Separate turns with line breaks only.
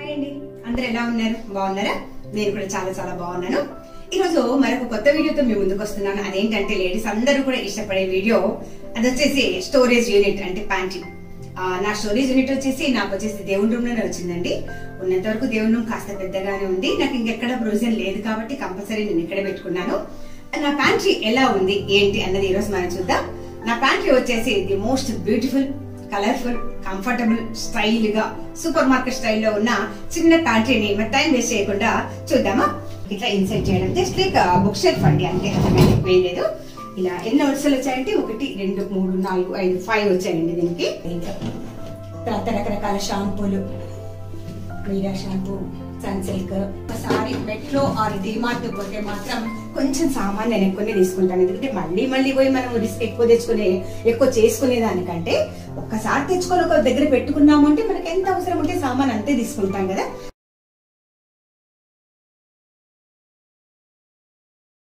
hi అండి అందరు ఎలా ఉన్నారు బాగున్నారా నేను కూడా చాలా చాలా బాగున్నాను ఈరోజు మరొక కొత్త వీడియోతో మీ ముందుకు వస్తున్నాను అదేంటంటే లేడీస్ అందరూ కూడా ఇష్టపడే వీడియో అది వచ్చేసి స్టోరేజ్ యూనిట్ అంటే ప్యాంటీ నా స్టోరేజ్ యూనిట్ వచ్చేసి నాకు వచ్చేసి దేవుని రూమ్ లోనే వచ్చిందండి ఉన్నంత వరకు దేవుని రూమ్ కాస్త పెద్దగానే ఉంది నాకు ఇంకెక్కడ ప్రొవిజన్ లేదు కాబట్టి కంపల్సరీ నేను ఇక్కడే పెట్టుకున్నాను నా ప్యాంట్రీ ఎలా ఉంది ఏంటి అన్నది ఈరోజు మనం చూద్దాం నా ప్యాంట్రీ వచ్చేసి the most beautiful colourful comfortable style గా సూపర్ మార్కెట్ స్టైల్లో ఉన్న చిన్న ప్యాంట్రీని మరి టైం వేస్ట్ చేయకుండా చూద్దామా ఇట్లా ఇన్సైడ్ చేయడం జస్ట్ లైక్ బుక్ షెల్ఫ్ అండి అంటే అంతకంటే ఎక్కువేం లేదు ఇలా ఎన్ని వరుసలు వచ్చాయంటే ఒకటి రెండు మూడు నాలుగు ఐదు ఫైవ్ వచ్చాయండి దీనికి ఇంకా తర్వాత రకరకాల షాంపూలు మీరా షాంపూ సన్ సిల్క్ ఒకసారి మెట్రో ఆర్ డిమార్ట్ పోతే మాత్రం కొంచెం సామాన్ నేను ఎక్కువనే తీసుకుంటాను ఎందుకంటే మళ్ళీ మళ్ళీ పోయి మనం రిస్క్ ఎక్కువ తెచ్చుకునే ఎక్కువ చేసుకునే దానికంటే ఒక్కసారి తెచ్చుకొని ఒక దగ్గర పెట్టుకున్నాము అంటే మనకి ఎంత అవసరం ఉంటే సామాన్ అంతే తీసుకుంటాం కదా